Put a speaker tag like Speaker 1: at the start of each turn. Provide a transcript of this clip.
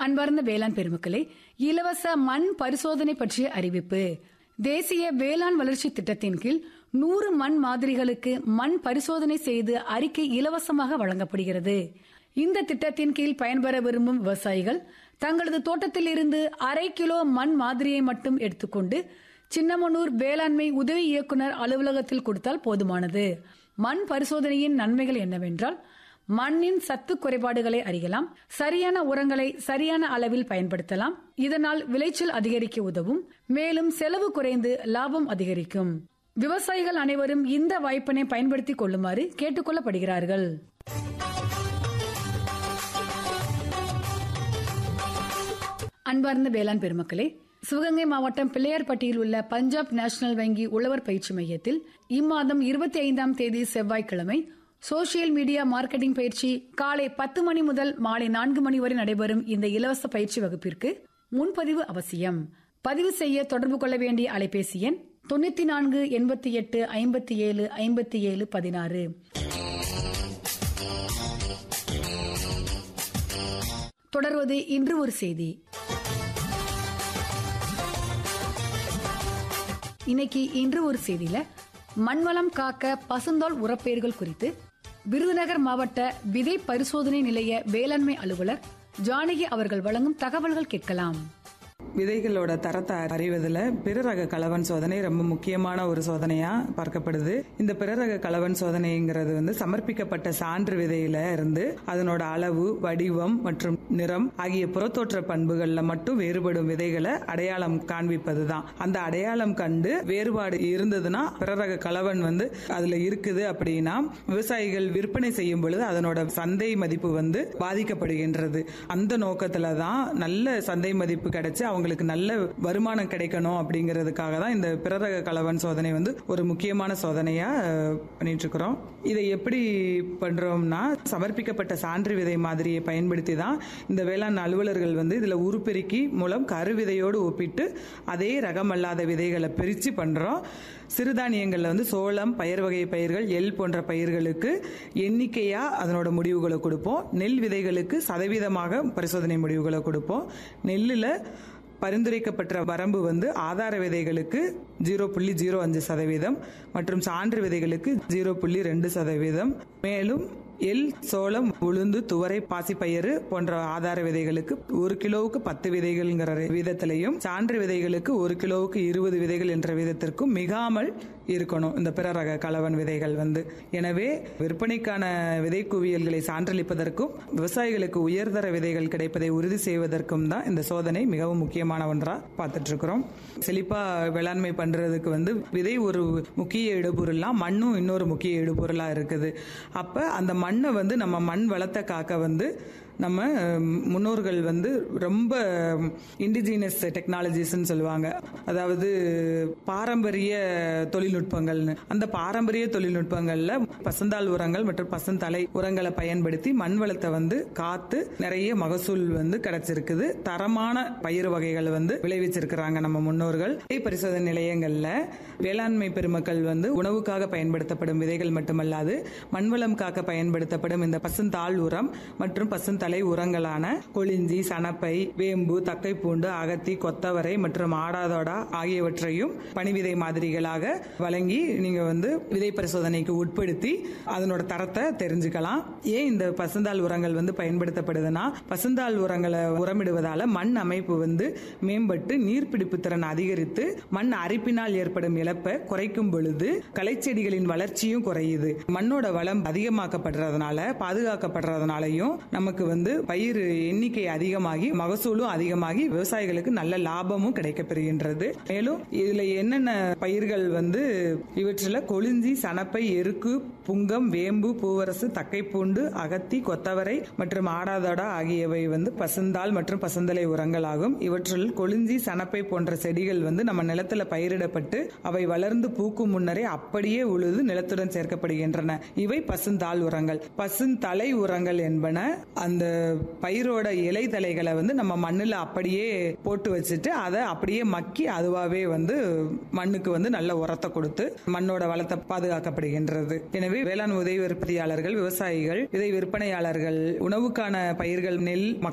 Speaker 1: அன்பார்ந்த வேளாண் பெருமக்களே இலவச மண் பரிசோதனை பற்றிய அறிவிப்பு தேசிய வேளாண் வளர்ச்சி திட்டத்தின் கீழ் நூறு மண் மாதிரிகளுக்கு மண் பரிசோதனை செய்து அறிக்கை இலவசமாக வழங்கப்படுகிறது இந்த திட்டத்தின் கீழ் பயன்பெற விரும்பும் விவசாயிகள் தங்களது தோட்டத்தில் இருந்து அரை கிலோ மண் மாதிரியை மட்டும் எடுத்துக்கொண்டு சின்னமனூர் வேளாண்மை உதவி இயக்குனர் அலுவலகத்தில் கொடுத்தால் போதுமானது மண் பரிசோதனையின் நன்மைகள் என்னவென்றால் மண்ணின் சத்து குறைபாடுகளை அறியலாம் சரியான உரங்களை சரியான அளவில் பயன்படுத்தலாம் இதனால் விளைச்சல் அதிகரிக்க உதவும் மேலும் செலவு குறைந்து லாபம் அதிகரிக்கும் விவசாயிகள் அனைவரும் இந்த வாய்ப்பினை பயன்படுத்திக் கொள்ளுமாறு கேட்டுக்கொள்ளப்படுகிறார்கள் அன்பார்ந்த வேளாண் பெருமக்களே சிவகங்கை மாவட்டம் பிள்ளையார்பட்டியில் உள்ள பஞ்சாப் நேஷனல் வங்கி உழவர் பயிற்சி மையத்தில் இம்மாதம் இருபத்தி ஐந்தாம் தேதி செவ்வாய்க்கிழமை சோசியல் மீடியா மார்க்கெட்டிங் பயிற்சி காலை பத்து மணி முதல் மாலை நான்கு மணி வரை நடைபெறும் இந்த இலவச பயிற்சி வகுப்பிற்கு முன்பதிவு அவசியம் பதிவு செய்ய தொடர்பு கொள்ள வேண்டிய அலைபேசி எண் தொண்ணூத்தி நான்கு எண்பத்தி எட்டு ஐம்பத்தி ஏழு ஐம்பத்தி ஏழு பதினாறு தொடர்வது இன்று ஒரு செய்தி இன்னைக்கு இன்று ஒரு செய்தியில மண்வளம் காக்க பசுந்தாள் உரப்பெயர்கள் குறித்து விருதுநகர் மாவட்ட விதை பரிசோதனை நிலைய வேளாண்மை அலுவலர் ஜானகி அவர்கள் வழங்கும் தகவல்கள் கேட்கலாம்
Speaker 2: விதைகளோட தரத்தை அறிவதில் பிறரக கலவன் சோதனை ரொம்ப முக்கியமான ஒரு சோதனையா பார்க்கப்படுது இந்த பிறரக கலவன் சோதனைங்கிறது வந்து சமர்ப்பிக்கப்பட்ட சான்று விதையில இருந்து அதனோட அளவு வடிவம் மற்றும் நிறம் ஆகிய புறத்தோற்ற பண்புகள்ல மட்டும் வேறுபடும் விதைகளை அடையாளம் காண்பிப்பது தான் அந்த அடையாளம் கண்டு வேறுபாடு இருந்ததுன்னா பிறரக கலவன் வந்து அதுல இருக்குது அப்படின்னா விவசாயிகள் விற்பனை செய்யும் பொழுது அதனோட சந்தை மதிப்பு வந்து பாதிக்கப்படுகின்றது அந்த நோக்கத்துல தான் நல்ல சந்தை மதிப்பு கிடைச்சு அவங்களுக்கு நல்ல வருமானம் கிடைக்கணும் அப்படிங்கிறதுக்காக தான் இந்த பிறரக கலவன் சோதனை வந்து ஒரு முக்கியமான சோதனையா அஹ், பண்ணிட்டு இருக்கிறோம் இதை எப்படி பண்றோம்னா சமர்ப்பிக்கப்பட்ட சான்று விதை மாதிரியை பயன்படுத்தி தான் இந்த வேளாண் அலுவலர்கள் வந்து இதுல உருப்பெருக்கி மூலம் கருவிதையோடு ஒப்பிட்டு அதே ரகமல்லாத விதைகளை பிரிச்சு பண்றோம் சிறுதானியங்கள்ல வந்து சோளம் பயிர் வகை பயிர்கள் எள் போன்ற பயிர்களுக்கு எண்ணிக்கையா அதனோட முடிவுகளை கொடுப்போம் நெல் விதைகளுக்கு சதவீதமாக பரிசோதனை முடிவுகளை கொடுப்போம் நெல்லில் பரிந்துரைக்கப்பட்ட வரம்பு வந்து ஆதார விதைகளுக்கு ஜீரோ புள்ளி ஜீரோ அஞ்சு சதவீதம் மற்றும் சான்று விதைகளுக்கு ஜீரோ புள்ளி ரெண்டு சதவீதம் மேலும் எள் சோளம் உளுந்து துவரை பாசிப்பயிறு போன்ற ஆதார விதைகளுக்கு ஒரு கிலோவுக்கு பத்து விதைகள்ங்கிற விதத்திலையும் சான்று விதைகளுக்கு ஒரு கிலோவுக்கு இருபது விதைகள் என்ற விதத்திற்கும் மிகாமல் இருக்கணும் இந்த பிற ரக கலவன் விதைகள் வந்து எனவே விற்பனைக்கான விதை குவியல்களை சான்றளிப்பதற்கும் விவசாயிகளுக்கு உயர்தர விதைகள் கிடைப்பதை உறுதி செய்வதற்கும் தான் இந்த சோதனை மிகவும் முக்கியமான ஒன்றா பார்த்துட்டு இருக்கிறோம் செழிப்பா வேளாண்மை பண்றதுக்கு வந்து விதை ஒரு முக்கிய இடுபொருள்னா மண்ணும் இன்னொரு முக்கிய இடுபொருளா இருக்குது அப்ப அந்த மண்ணை வந்து நம்ம மண் வளத்தை காக்க வந்து நம்ம ஹம், முன்னோர்கள் வந்து ரொம்ப இண்டிஜினஸ் டெக்னாலஜிஸ்ன்னு சொல்லுவாங்க அதாவது பாரம்பரிய தொழில்நுட்பங்கள்னு அந்த பாரம்பரிய தொழில்நுட்பங்கள்ல பசந்தாள் உரங்கள் மற்றும் பசந்தலை உரங்களை பயன்படுத்தி மண் வளத்தை வந்து காத்து நிறைய மகசூல் வந்து கிடைச்சிருக்குது தரமான பயிர் வகைகள் வந்து விளைவிச்சிருக்கிறாங்க நம்ம முன்னோர்கள் விதை பரிசோதனை நிலையங்கள்ல வேளாண்மை பெருமக்கள் வந்து உணவுக்காக பயன்படுத்தப்படும் விதைகள் மட்டுமல்லாது மண்வளம் காக்க பயன்படுத்தப்படும் இந்த பசுந்தாள் உரம் மற்றும் பசுந்தலை உரங்களான கொளிஞ்சி சணப்பை வேம்பு தக்கைப்பூண்டு அகத்தி கொத்தவரை மற்றும் ஆடாதோடா ஆகியவற்றையும் பணிவிதை மாதிரிகளாக வழங்கி நீங்க வந்து விதை பரிசோதனைக்கு உட்படுத்தி அதனோட தரத்தை தெரிஞ்சுக்கலாம் ஏன் இந்த பசுந்தாள் உரங்கள் வந்து பயன்படுத்தப்படுதுன்னா பசுந்தாள் உரங்களை உரமிடுவதால மண் அமைப்பு வந்து மேம்பட்டு நீர்பிடிப்பு திறன் அதிகரித்து மண் அரிப்பினால் ஏற்படும் இழப்பை குறைக்கும் பொழுது களைச்செடிகளின் வளர்ச்சியும் குறையுது மண்ணோட வளம் அதிகமாக்கப்படுறதுனால பாதுகாக்கப்படுறதுனாலையும் நமக்கு வந்து பயிர் எண்ணிக்கை அதிகமாகி மகசூலும் அதிகமாகி விவசாயிகளுக்கு நல்ல லாபமும் கிடைக்கப்பெறுகின்றது மேலும் இதுல என்னென்ன பயிர்கள் வந்து இவற்றில் கொளிஞ்சி சணப்பை எருக்கு புங்கம் வேம்பு பூவரசு தக்கைப்பூண்டு அகத்தி கொத்தவரை மற்றும் ஆடாதோடா ஆகியவை வந்து பசுந்தாள் மற்றும் பசுந்தலை உரங்கள் ஆகும் இவற்றில் கொளிஞ்சி சணப்பை போன்ற செடிகள் வந்து நம்ம நிலத்துல பயிரிடப்பட்டு அவை வளர்ந்து பூக்கும் முன்னரே அப்படியே உழுது நிலத்துடன் சேர்க்கப்படுகின்றன இவை பசுந்தாள் உரங்கள் பசுந்தலை உரங்கள் என்பன அந்த பயிரோட இலை தலைகளை வந்து நம்ம மண்ணுல அப்படியே போட்டு வச்சுட்டு அதை அப்படியே மக்கி அதுவாவே வந்து மண்ணுக்கு வந்து நல்ல உரத்தை கொடுத்து மண்ணோட வளத்தை பாதுகாக்கப்படுகின்றது எனவே வேளாண் உதவி உற்பத்தியாளர்கள் விவசாயிகள் விதை விற்பனையாளர்கள் உணவுக்கான பயிர்கள் நெல்